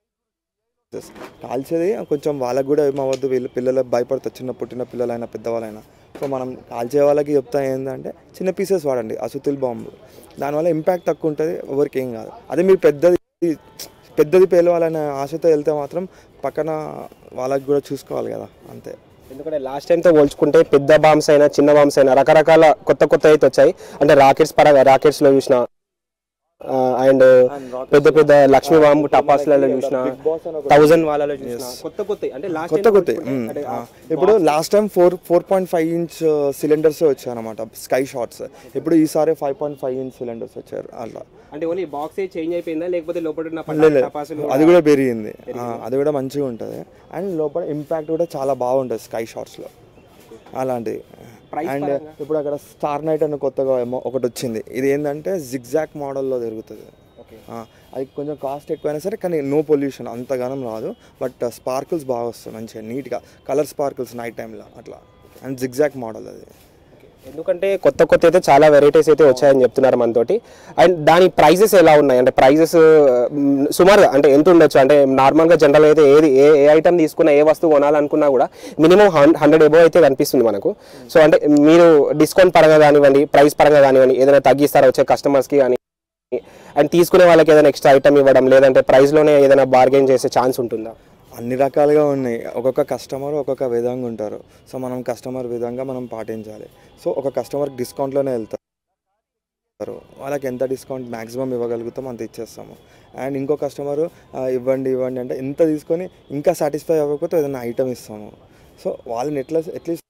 కాల్చేది కొంచెం వాళ్ళకి కూడా ఏమవ్వద్దు వీళ్ళు పిల్లలకు భయపడతారు చిన్న పుట్టిన పిల్లలైనా పెద్దవాళ్ళైనా సో మనం కాల్చే వాళ్ళకి చెప్తా ఏంటంటే చిన్న పీసెస్ వాడండి అసుతుల్ బాంబు దానివల్ల ఇంపాక్ట్ తక్కువ ఉంటుంది ఎవరికి ఏం కాదు అదే మీరు పెద్దది పెద్దది పేలవాలనే ఆశతో వెళ్తే మాత్రం పక్కన వాళ్ళకి కూడా చూసుకోవాలి కదా అంతే ఎందుకంటే లాస్ట్ టైంతో పోల్చుకుంటే పెద్ద బాంబ్స్ అయినా చిన్న బాంబ్స్ అయినా రకరకాల కొత్త కొత్త అయితే వచ్చాయి అంటే రాకెట్స్ పరంగా రాకెట్స్లో చూసిన అండ్ పెద్ద పెద్ద లక్ష్మీ బాంబు టపాస్లలో చూసిన థౌజండ్ వాళ్ళలో చూసిన కొత్త కొత్త అంటే లాస్ట్ కొత్త కొత్త ఇప్పుడు last time four four point five inch cylinders వచ్చాయి అనమాట స్కై షాట్స్ ఇప్పుడు ఈసారి five point five inch cylinders వచ్చారు అలా అంటే ఓన్లీ బాక్స్ చేంజ్ అయిపోయిందా లేకపోతే లోపల ఉన్న లే, లే. అది కూడా పెరిగింది ఆ, అది కూడా మంచిగా ఉంటుంది అండ్ లోపల ఇంపాక్ట్ కూడా చాలా బాగుంటుంది స్కై షాట్స్లో అలాంటిది అండ్ ఇప్పుడు అక్కడ స్టార్ నైట్ అని కొత్తగా ఏమో ఒకటి వచ్చింది ఇది ఏంటంటే జిగ్జాక్ మోడల్లో తిరుగుతుంది ఆ, అది కొంచెం కాస్ట్ ఎక్కువైనా సరే కానీ నో పొల్యూషన్ అంతగానం రాదు బట్ స్పార్కిల్స్ బాగా వస్తాయి మంచిగా నీట్గా కలర్ స్పార్కిల్స్ నైట్ టైంలో అట్లా అండ్ జిగ్జాక్ మోడల్ అది ఎందుకంటే కొత్త కొత్త అయితే చాలా వెరైటీస్ అయితే వచ్చాయని చెప్తున్నారు మనతోటి అండ్ దాని ప్రైజెస్ ఎలా ఉన్నాయి అంటే ప్రైజెస్ సుమారుగా అంటే ఎంత ఉండొచ్చు అంటే నార్మల్గా జనరల్ అయితే ఏది ఏ ఏ ఐటమ్ తీసుకున్నా ఏ వస్తువు కొనాలనుకున్నా కూడా మినిమం హండ్రెడ్ ఎబో అయితే కనిపిస్తుంది మనకు సో అంటే మీరు డిస్కౌంట్ పరంగా కానివ్వండి ప్రైస్ పరంగా కానివ్వండి ఏదైనా తగ్గిస్తారా వచ్చే కస్టమర్స్కి కానీ అండ్ తీసుకునే వాళ్ళకి ఏదైనా ఎక్స్ట్రా ఐటమ్ ఇవ్వడం లేదంటే ప్రైస్లోనే ఏదైనా బార్గెన్ చేసే ఛాన్స్ ఉంటుందా అన్ని రకాలుగా ఉన్నాయి ఒక్కొక్క కస్టమర్ ఒక్కొక్క విధంగా ఉంటారు సో మనం కస్టమర్ విధంగా మనం పాటించాలి సో ఒక కస్టమర్కి డిస్కౌంట్లోనే వెళ్తారు వాళ్ళకి ఎంత డిస్కౌంట్ మ్యాక్సిమం ఇవ్వగలుగుతాం అంత ఇచ్చేస్తాము అండ్ ఇంకో కస్టమర్ ఇవ్వండి ఇవ్వండి అంటే ఎంత తీసుకొని ఇంకా సాటిస్ఫై అవ్వకపోతే ఏదైనా ఐటమ్ ఇస్తాము సో వాళ్ళని ఎట్లా at least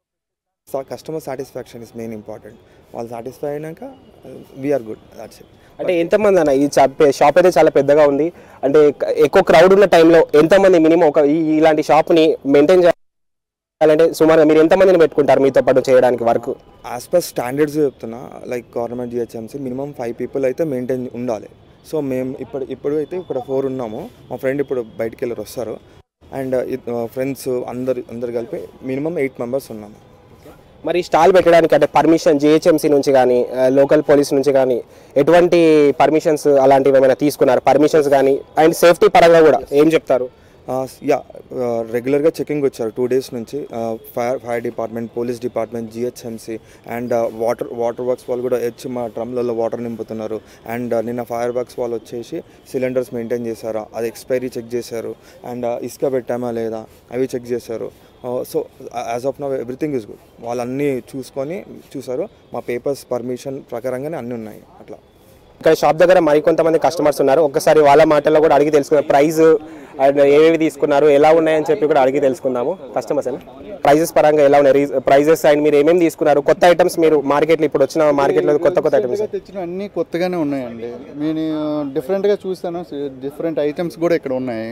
customer satisfaction is main important వాళ్ళు సాటిస్ఫై అయినాక వీఆర్ గుడ్ దాట్స్ ఇట్ అంటే ఎంతమంది అన్న ఈ షాప్ అయితే చాలా పెద్దగా ఉంది అంటే క- ఎక్కువ క్రౌడ్ ఉన్న టైంలో ఎంతమంది మినిమం ఒక ఈ- ఇలాంటి షాప్ని మెయింటైన్ చేయాలంటే సుమారుగా మీరు ఎంతమందిని పెట్టుకుంటారు మీతో పాటు చేయడానికి వర్క్ యాజ్ పర్ స్టాండర్డ్స్ చెప్తున్నా like government GHMC minimum five people అయితే మెయింటైన్ ఉండాలి సో మేము ఇప్పుడు ఇప్పుడు అయితే ఇక్కడ ఫోర్ ఉన్నాము మా ఫ్రెండ్ ఇప్పుడు బయటికి వెళ్ళి వస్తారు అండ్ ఫ్రెండ్స్ అందరు అందరు కలిపి మినిమం ఎయిట్ మెంబర్స్ ఉన్నాము మరి స్టాల్ పెట్టడానికి అంటే పర్మిషన్ జిహెచ్ఎంసీ నుంచి కానీ లోకల్ పోలీస్ నుంచి కానీ ఎటువంటి పర్మిషన్స్ అలాంటివి ఏమైనా తీసుకున్నారు పర్మిషన్స్ కానీ అండ్ సేఫ్టీ పరంగా కూడా ఏం చెప్తారు యా రెగ్యులర్గా చెకింగ్ వచ్చారు టూ డేస్ నుంచి fire fire department police department GHMC and water water works వాళ్ళు కూడా వచ్చి మా డ్రమ్లలో వాటర్ నింపుతున్నారు అండ్ నిన్న ఫైర్ వర్క్స్ వాళ్ళు వచ్చేసి సిలిండర్స్ మెయింటైన్ చేశారా అది ఎక్స్పైరీ చెక్ చేశారు అండ్ ఇసుక పెట్టామా లేదా అవి చెక్ చేశారు so as of now everything is good వాళ్ళు అన్నీ చూసుకొని చూసారు మా పేపర్స్ పర్మిషన్ ప్రకారంగానే అన్నీ ఉన్నాయి అట్లా ఇక్కడ షాప్ దగ్గర మరికొంతమంది కస్టమర్స్ ఉన్నారు ఒక్కసారి వాళ్ళ మాటల్లో కూడా అడిగి తెలుసుకుందాం ప్రైస్ అండ్ ఏవేవి తీసుకున్నారు ఎలా ఉన్నాయని చెప్పి కూడా అడిగి తెలుసుకుందాము కస్టమర్స్ అని ప్రైజెస్ పరంగా ఎలా ఉన్నాయి ప్రైజెస్ అండ్ మీరు ఏమేమి తీసుకున్నారు కొత్త ఐటమ్స్ మీరు మార్కెట్లో ఇప్పుడు వచ్చిన మార్కెట్లో కొత్త కొత్త ఐటమ్స్ కొత్తగా తెచ్చిన అన్ని కొత్తగానే ఉన్నాయండి నేను డిఫరెంట్గా చూస్తాను డిఫరెంట్ ఐటమ్స్ కూడా ఇక్కడ ఉన్నాయి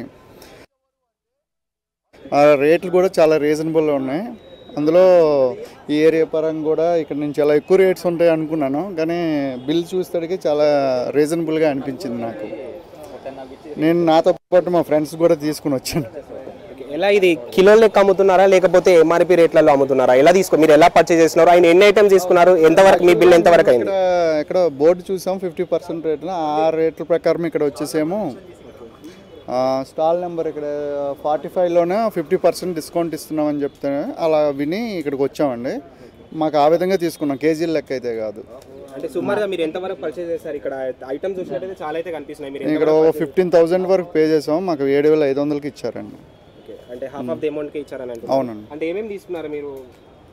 ఆ రేట్లు కూడా చాలా రీజనబుల్గా ఉన్నాయి అందులో ఈ ఏరియా పరంగా కూడా ఇక్కడ నేను చాలా ఎక్కువ రేట్స్ ఉంటాయి అనుకున్నాను కానీ బిల్ చూసేసరికి చాలా రీజనబుల్గా అనిపించింది నాకు నేను నాతో పాటు మా ఫ్రెండ్స్ కూడా తీసుకుని వచ్చాను ఎలా ఇది కిలోల లెక్క అమ్ముతున్నారా లేకపోతే ఎంఆర్పి రేట్లలో అమ్ముతున్నారా ఎలా తీసుకో మీరు ఎలా పర్చేజ్ చేస్తున్నారు ఆయన ఎన్ని ఐటమ్స్ తీసుకున్నారు ఎంతవరకు మీ బిల్ ఎంతవరకు అయింది ఇక్కడ ఇక్కడ బోర్డు చూసాం ఫిఫ్టీ పర్సెంట్ రేట్లో ఆ రేట్ల ప్రకారం ఇక్కడ వచ్చేసేమో ఆ, స్టాల్ నెంబర్ ఇక్కడ ఫార్టీ ఫైవ్లోనే ఫిఫ్టీ పర్సెంట్ డిస్కౌంట్ ఇస్తున్నామని చెప్తే అలా విని ఇక్కడికి వచ్చామండి మాకు ఆ విధంగా తీసుకున్నాం కేజీల లెక్క అయితే కాదు అంటే సుమారుగా మీరు ఎంతవరకు పర్చేజ్ చేస్తారు ఇక్కడ ఐటమ్స్ చూసినట్టయితే చాలా అయితే కనిపిస్తున్నాయి మీరు ఇక్కడ ఒక ఫిఫ్టీన్ థౌజండ్ వరకు పే చేసాం మాకు ఏడు వేల ఐదు వందలకి ఇచ్చారండి అంటే హాఫ్ ఆఫ్ ది అమౌంట్ కి ఇచ్చారని అంటున్నారు. అవునండి అంటే ఏమేమి తీసుకున్నారు మీరు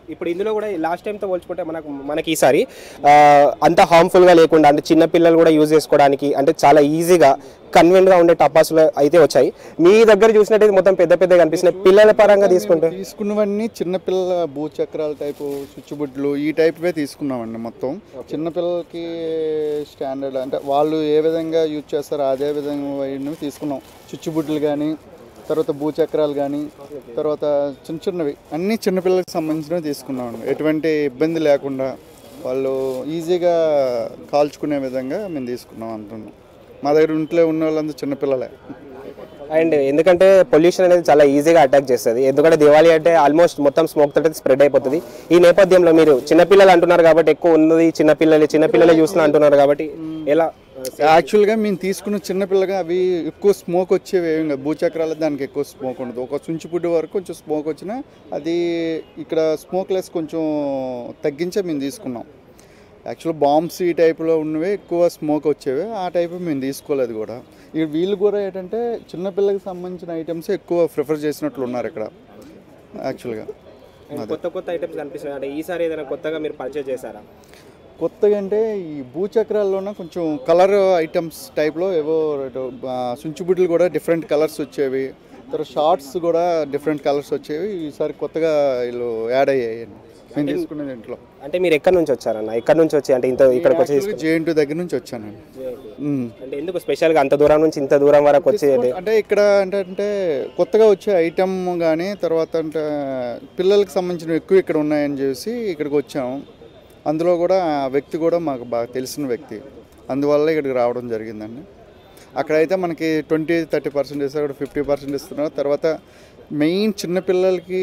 ఇప్పుడు ఇందులో కూడా లాస్ట్ టైంతో పోల్చుకుంటే మనకు మనకి ఈసారి ఆ, అంత హార్మ్ఫుల్గా లేకుండా అంటే చిన్న పిల్లలు కూడా యూజ్ చేసుకోవడానికి అంటే చాలా ఈజీగా కన్వెంట్గా ఉండే టపాసులు అయితే వచ్చాయి మీ దగ్గర చూసినట్టయితే మొత్తం పెద్ద పెద్దగా కనిపిస్తున్నాయి పిల్లల పరంగా తీసుకుంటే తీసుకున్నవన్నీ చిన్నపిల్లల భూచక్రాల టైపు చుచ్చుబుడ్లు ఈ టైప్వే తీసుకున్నామండి మొత్తం చిన్నపిల్లలకి స్టాండర్డ్ అంటే వాళ్ళు ఏ విధంగా యూజ్ చేస్తారో అదే విధంగా అయినవి తీసుకున్నాం చుచ్చుబుడ్లు కానీ తర్వాత భూచక్రాలు కానీ తర్వాత చిన్న చిన్నవి అన్నీ చిన్నపిల్లలకి సంబంధించినవి తీసుకున్నామండి ఎటువంటి ఇబ్బంది లేకుండా వాళ్ళు ఈజీగా కాల్చుకునే విధంగా మేము తీసుకున్నాం అంటున్నాం మా దగ్గర ఇంట్లో ఉన్న వాళ్ళందరూ చిన్నపిల్లలే అండ్ ఎందుకంటే పొల్యూషన్ అనేది చాలా ఈజీగా అటాక్ చేస్తుంది ఎందుకంటే దివాళీ అంటే ఆల్మోస్ట్ మొత్తం స్మోక్ తోటి స్ప్రెడ్ అయిపోతుంది ఈ నేపథ్యంలో మీరు చిన్నపిల్లలు అంటున్నారు కాబట్టి ఎక్కువ ఉన్నది చిన్నపిల్లలు చిన్నపిల్లలే చూస్తున్నా అంటున్నారు కాబట్టి ఎలా యాక్చువల్గా మేము తీసుకున్న చిన్నపిల్లగా అవి ఎక్కువ స్మోక్ వచ్చేవి ఏం కాదు భూచక్రాల దానికి ఎక్కువ స్మోక్ ఉండదు ఒక చుంచుపుడ్డు వరకు కొంచెం స్మోక్ వచ్చినా అది ఇక్కడ స్మోక్లెస్ కొంచెం తగ్గించే మేము తీసుకున్నాం యాక్చువల్ బాంబ్స్ ఈ టైప్లో ఉన్నవి ఎక్కువ స్మోక్ వచ్చేవి ఆ టైప్ మేము తీసుకోలేదు కూడా ఇక వీళ్ళు కూడా ఏంటంటే చిన్నపిల్లకి సంబంధించిన ఐటమ్స్ ఎక్కువ ప్రిఫర్ చేసినట్లు ఉన్నారు ఇక్కడ యాక్చువల్గా And కొత్త కొత్త ఐటమ్స్ కనిపిస్తున్నాయి అంటే ఈసారి ఏదైనా కొత్తగా మీరు పర్చేజ్ చేశారా కొత్తగా అంటే ఈ భూచక్రాల్లోనే కొంచెం కలర్ ఐటమ్స్ టైప్లో ఏవో ఆ, సుంచుబుడ్లు కూడా డిఫరెంట్ కలర్స్ వచ్చేవి తర్వాత షార్ట్స్ కూడా డిఫరెంట్ కలర్స్ వచ్చేవి ఈసారి కొత్తగా వీళ్ళు యాడ్ అయ్యాయి మేము తీసుకునేది ఇంట్లో అంటే మీరు ఎక్కడి నుంచి వచ్చారన్న ఎక్కడి నుంచి వచ్చి అంటే ఇంత ఇక్కడికి వచ్చి తీసుకు- జేఎన్టీ దగ్గర నుంచి వచ్చానండి ఉమ్. అంటే ఎందుకు స్పెషల్గా అంత దూరం నుంచి ఇంత దూరం వరకు వచ్చి అంటే ఇక్కడ ఏంటంటే కొత్తగా వచ్చే ఐటమ్ కానీ తర్వాత అంటే పిల్లలకి సంబంధించిన ఎక్కువ ఇక్కడ ఉన్నాయని చేసి ఇక్కడికి వచ్చాము అందులో కూడా ఆ వ్యక్తి కూడా మాకు బాగా తెలిసిన వ్యక్తి అందువల్ల ఇక్కడికి రావడం జరిగిందండి అక్కడైతే మనకి ట్వంటీ థర్టీ పర్సెంట్ ఇస్తారు అక్కడ ఫిఫ్టీ పర్సెంట్ ఇస్తున్నారు తర్వాత మెయిన్ చిన్నపిల్లలకి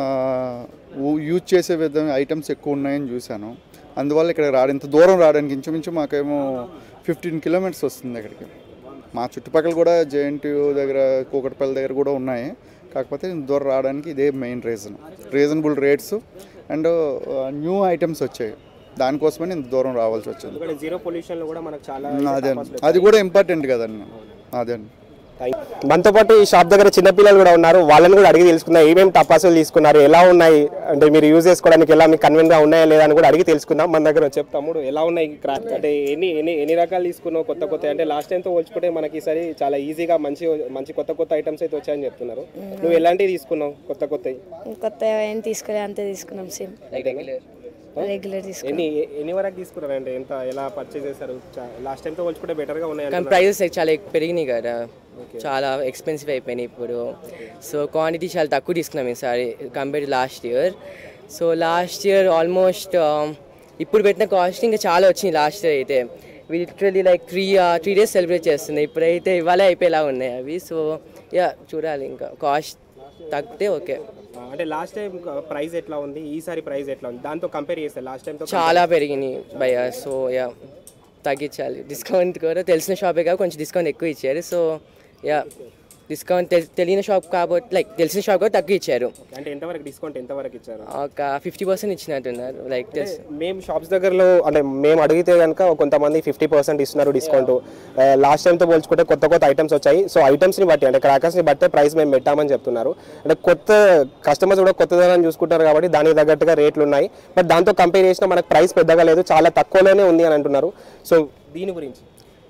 యూజ్ చేసే విధంగా ఐటమ్స్ ఎక్కువ ఉన్నాయని చూశాను అందువల్ల ఇక్కడ రాడు ఇంత దూరం రావడానికి ఇంచుమించు మాకేమో ఫిఫ్టీన్ కిలోమీటర్స్ వస్తుంది ఇక్కడికి మా చుట్టుపక్కల కూడా జేఎన్టీయూ దగ్గర కూకట్పల్లి దగ్గర కూడా ఉన్నాయి కాకపోతే ఇంత దూరం రావడానికి ఇదే main reason reasonable rates and new items వచ్చాయి దానికోసమని ఇంత దూరం రావాల్సి వచ్చింది ఎందుకంటే జీరో పొల్యూషన్లో కూడా మనకు చాలా అదే అది కూడా ఇంపార్టెంట్ కదండి అదే అండి మనతో పాటు ఈ షాప్ దగ్గర చిన్నపిల్లలు కూడా ఉన్నారు వాళ్ళని కూడా అడిగి తెలుసుకుందాం ఏమేమి టపాసులు తీసుకున్నారు ఎలా ఉన్నాయి అంటే మీరు యూజ్ చేసుకోవడానికి ఎలా మీకు కన్వెంట్గా ఉన్నాయా లేదా అని కూడా అడిగి తెలుసుకుందాం మన దగ్గర వచ్చి తమ్ముడు ఎలా ఉన్నాయి క్రాక్ అంటే ఎన్ని ఎన్ని ఎన్ని రకాలు తీసుకున్నావు కొత్త కొత్త అంటే లాస్ట్ టైంతో పోల్చుకుంటే మనకి ఈసారి చాలా ఈజీగా మంచి మంచి కొత్త కొత్త ఐటమ్స్ అయితే వచ్చాయని చెప్తున్నారు నువ్వు ఎలాంటివి తీసుకున్నావు కొత్త కొత్తవి కొత్త ఏం తీసుకోలే అంతే తీసుకున్నాం సేమ్ రెగ్యులర్ తీసుకున్నాం ఎన్ని ఎన్ని వరకు తీసుకున్నారు అంటే ఎంత ఎలా పర్చేస్ చేశారు లాస్ట్ టైంతో పోల్చుకుంటే బెటర్గా ఉన్నాయి కానీ ప్రైజెస్ చాలా ఎక్కువ పెరిగినాయి కదా చాలా ఎక్స్పెన్సివ్ అయిపోయినాయి ఇప్పుడు సో క్వాంటిటీ చాలా తక్కువ తీసుకున్నాం ఈసారి compare last year so last year almost ఇప్పుడు పెట్టిన కాస్ట్ ఇంకా చాలా వచ్చినాయి లాస్ట్ ఇయర్ అయితే literally like three three days celebrate చేస్తున్నాయి ఇప్పుడైతే ఇవాళే అయిపోయేలా ఉన్నాయి అవి సో యా చూడాలి ఇంకా కాస్ట్ తగ్గితే ఓకే అంటే లాస్ట్ టైం ప్రైస్ ఎట్లా ఉంది ఈసారి ప్రైస్ ఎట్లా ఉంది దాంతో కంపేర్ చేస్తే లాస్ట్ టైంతో చాలా పెరిగినాయి భయ సో యా తగ్గించాలి డిస్కౌంట్ కూడా తెలిసిన షాపే కాబట్టి కొంచెం డిస్కౌంట్ ఎక్కువ ఇచ్చారు సో యా డిస్కౌంట్ తెలి- తెలియని షాప్ కాబట్టి లైక్ తెలిసిన షాప్ కూడా తక్కువ ఇచ్చారు అంటే ఎంతవరకు డిస్కౌంట్ ఎంతవరకు ఇచ్చారు ఒక ఫిఫ్టీ పర్సెంట్ ఇచ్చినట్టున్నారు లైక్ తెలుసు మేము షాప్స్ దగ్గరలో అంటే మేము అడిగితే కనుక కొంతమంది ఫిఫ్టీ పర్సెంట్ ఇస్తున్నారు డిస్కౌంట్ లాస్ట్ టైంతో పోల్చుకుంటే కొత్త కొత్త ఐటమ్స్ వచ్చాయి సో ఐటమ్స్ని బట్టి అంటే క్రాకర్స్ని బట్టే ప్రైస్ మేము పెట్టామని చెప్తున్నారు అంటే కొత్త కస్టమర్స్ కూడా కొత్త ధరని చూసుకుంటారు కాబట్టి దానికి తగ్గట్టుగా రేట్లు ఉన్నాయి బట్ దాంతో కంపేర్ చేసినా మనకు ప్రైస్ పెద్దగా లేదు చాలా తక్కువలోనే ఉంది అని అంటున్నారు సో దీని గురించి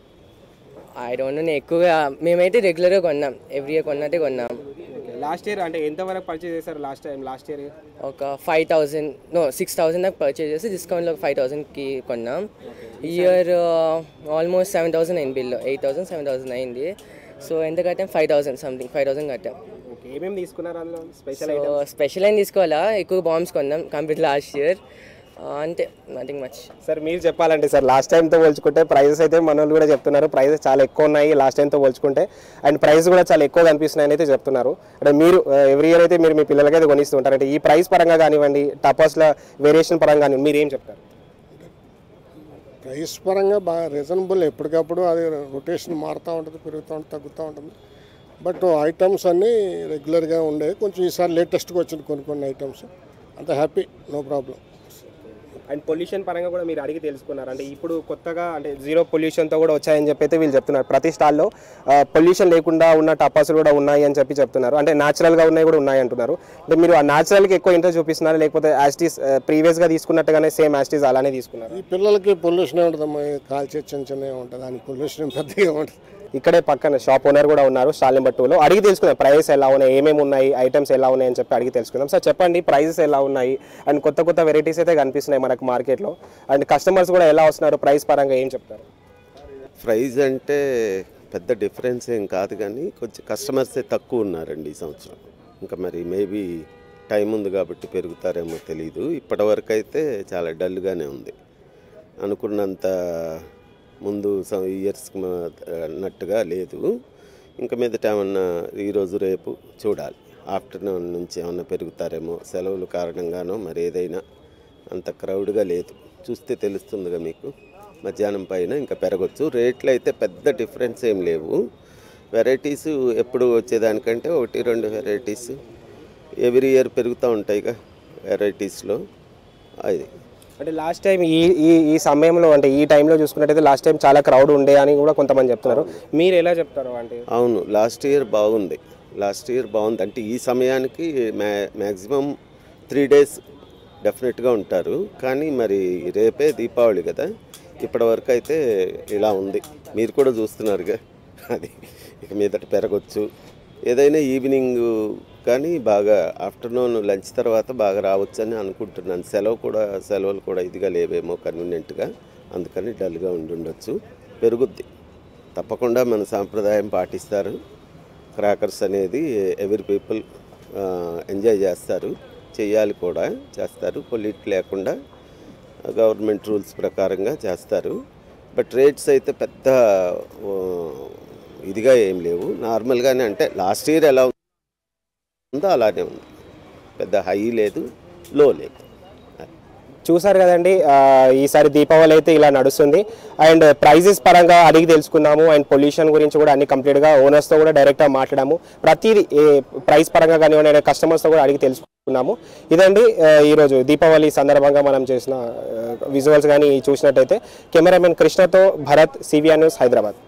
ఐ డోంట్ నో నేను ఎక్కువగా మేమైతే రెగ్యులర్గా కొన్నాం ఎవ్రీ ఇయర్ కొన్నట్టే కొన్నాం లాస్ట్ ఇయర్ అంటే ఎంతవరకు పర్చేస్ చేశారు లాస్ట్ టైం లాస్ట్ ఇయర్ ఒక five thousand no six thousand దాకా పర్చేజ్ చేసి డిస్కౌంట్లో ఫైవ్ థౌజండ్కి కొన్నాం ఇయర్ ఆల్మోస్ట్ సెవెన్ థౌసండ్ అయింది bill eight thousand seven thousand అయింది సో ఎంత కట్టాం five thousand something five thousand కట్టాం ఓకే ఏమేమి తీసుకున్నారు అందులో స్పెషల్ సో స్పెషల్ ఏం తీసుకోవాలా ఎక్కువ బాంబ్స్ కొన్నాం కంప్లీట్ లాస్ట్ ఇయర్ అంతే నథింగ్ మచ్ సార్ మీరు చెప్పాలంటే సార్ లాస్ట్ టైంతో పోల్చుకుంటే ప్రైజెస్ అయితే మన వాళ్ళు కూడా చెప్తున్నారు ప్రైజెస్ చాలా ఎక్కువ ఉన్నాయి లాస్ట్ టైంతో పోల్చుకుంటే అండ్ ప్రైస్ కూడా చాలా ఎక్కువ కనిపిస్తున్నాయని అయితే చెప్తున్నారు అంటే మీరు ఎవ్రీ ఇయర్ అయితే మీరు మీ పిల్లలకి అయితే కొనిస్తూ ఉంటారు అంటే ఈ ప్రైస్ పరంగా కానివ్వండి టపాస్ల వేరియేషన్ పరంగా కానివ్వండి మీరు ఏం చెప్తారు ప్రైస్ పరంగా బాగా రీజనబుల్ ఎప్పటికప్పుడు అది రొటేషన్ మారుతూ ఉంటుంది పెరుగుతూ ఉంటుంది తగ్గుతూ ఉంటుంది బట్ ఐటమ్స్ అన్నీ రెగ్యులర్గా ఉండేవి కొంచెం ఈసారి లేటెస్ట్గా వచ్చింది కొన్ని కొన్ని ఐటమ్స్ అంత happy no problem and pollution పరంగా కూడా మీరు అడిగి తెలుసుకున్నారు అంటే ఇప్పుడు కొత్తగా అంటే జీరో పొల్యూషన్తో కూడా వచ్చాయని చెప్పి అయితే వీళ్ళు చెప్తున్నారు ప్రతి స్టాల్లో పొల్యూషన్ లేకుండా ఉన్న టపాసులు కూడా ఉన్నాయి అని చెప్పి చెప్తున్నారు అంటే న్యాచురల్గా ఉన్నాయి కూడా ఉన్నాయి అంటున్నారు అంటే మీరు ఆ న్యాచురల్కి ఎక్కువ ఇంట్రెస్ట్ చూపిస్తున్నారు లేకపోతే యాస్టీస్ ప్రీవియస్గా తీసుకున్నట్టుగానే సేమ్ యాస్టీస్ అలానే తీసుకున్నారు ఈ పిల్లలకి పొల్యూషన్ ఉంటుందమ్మా కాల్చే చిన్న చిన్నవి ఉంటుంది దానికి పొల్యూషన్ పెద్దగా ఉంటుంది ఇక్కడే పక్కన షాప్ ఓనర్ కూడా ఉన్నారు స్టాల్ నెంబర్ టూలో అడిగి తెలుసుకుందాం ప్రైస్ ఎలా ఉన్నాయి ఏమేమి ఉన్నాయి ఐటమ్స్ ఎలా ఉన్నాయి అని చెప్పి అడిగి తెలుసుకుందాం సార్ చెప్పండి ప్రైసెస్ ఎలా ఉన్నాయి అండ్ కొత్త కొత్త వెరైటీస్ అయితే కనిపిస్తున్నాయి మనకు మార్కెట్లో అండ్ కస్టమర్స్ కూడా ఎలా వస్తున్నారు ప్రైస్ పరంగా ఏం చెప్తారు ప్రైజ్ అంటే పెద్ద డిఫరెన్స్ ఏం కాదు కానీ కొంచెం కస్టమర్స్ తక్కువ ఉన్నారండి ఈ సంవత్సరం ఇంకా మరి మేబీ టైం ఉంది కాబట్టి పెరుగుతారేమో తెలియదు ఇప్పటివరకు అయితే చాలా డల్గానే ఉంది అనుకున్నంత ముందు ఇయర్స్కి అన్నట్టుగా లేదు ఇంకా మీదట ఏమన్నా ఈరోజు రేపు చూడాలి ఆఫ్టర్నూన్ నుంచి ఏమన్నా పెరుగుతారేమో సెలవుల కారణంగానో మరి ఏదైనా అంత క్రౌడ్గా లేదు చూస్తే తెలుస్తుందిగా మీకు మధ్యాహ్నం పైన ఇంకా పెరగచ్చు రేట్లు అయితే పెద్ద డిఫరెన్స్ ఏం లేవు వెరైటీస్ ఎప్పుడు వచ్చేదానికంటే ఒకటి రెండు వెరైటీస్ ఎవ్రీ ఇయర్ పెరుగుతూ ఉంటాయిగా వెరైటీస్లో అది అంటే లాస్ట్ టైం ఈ ఈ ఈ సమయంలో అంటే ఈ టైంలో చూసుకున్నట్టయితే లాస్ట్ టైం చాలా క్రౌడ్ ఉండే అని కూడా కొంతమంది చెప్తున్నారు మీరు ఎలా చెప్తారు అంటే అవును లాస్ట్ ఇయర్ బాగుంది లాస్ట్ ఇయర్ బాగుంది అంటే ఈ సమయానికి మ్యా మ్యాక్సిమం త్రీ డేస్ డెఫినెట్గా ఉంటారు కానీ మరి రేపే దీపావళి కదా ఇప్పటి వరకు అయితే ఇలా ఉంది మీరు కూడా చూస్తున్నారుగా అది ఇక మీదట పెరగచ్చు ఏదైనా ఈవినింగ్ కానీ బాగా ఆఫ్టర్నూన్ లంచ్ తర్వాత బాగా రావచ్చని అనుకుంటున్నాను సెలవు కూడా సెలవులు కూడా ఇదిగా లేవేమో కన్వీనియంట్గా అందుకని డల్గా ఉండి ఉండొచ్చు పెరుగుద్ది తప్పకుండా మన సాంప్రదాయం పాటిస్తారు క్రాకర్స్ అనేది ఎవరి పీపుల్ ఎంజాయ్ చేస్తారు చేయాలి కూడా చేస్తారు పొల్యూట్ లేకుండా గవర్నమెంట్ రూల్స్ ప్రకారంగా చేస్తారు బట్ రేట్స్ అయితే పెద్ద ఆ, ఇదిగా ఏం లేవు నార్మల్గానే అంటే లాస్ట్ ఇయర్ ఎలా ఉందో అలానే ఉంది పెద్ద హై లేదు లో లేదు చూసారు కదండి ఆ, ఈసారి దీపావళి అయితే ఇలా నడుస్తుంది అండ్ ప్రైజెస్ పరంగా అడిగి తెలుసుకున్నాము అండ్ పొల్యూషన్ గురించి కూడా అన్ని కంప్లీట్గా ఓనర్స్తో కూడా డైరెక్ట్గా మాట్లాడాము ప్రతిదీ ఏ ప్రైస్ పరంగా కానివ్వండి కస్టమర్స్తో కూడా అడిగి తెలుసుకున్నాము ఇదండి ఆ, ఈరోజు దీపావళి సందర్భంగా మనం చేసిన విజువల్స్ కానీ చూసినట్టయితే కెమెరామెన్ కృష్ణతో భరత్ సివిఆర్ న్యూస్ హైదరాబాద్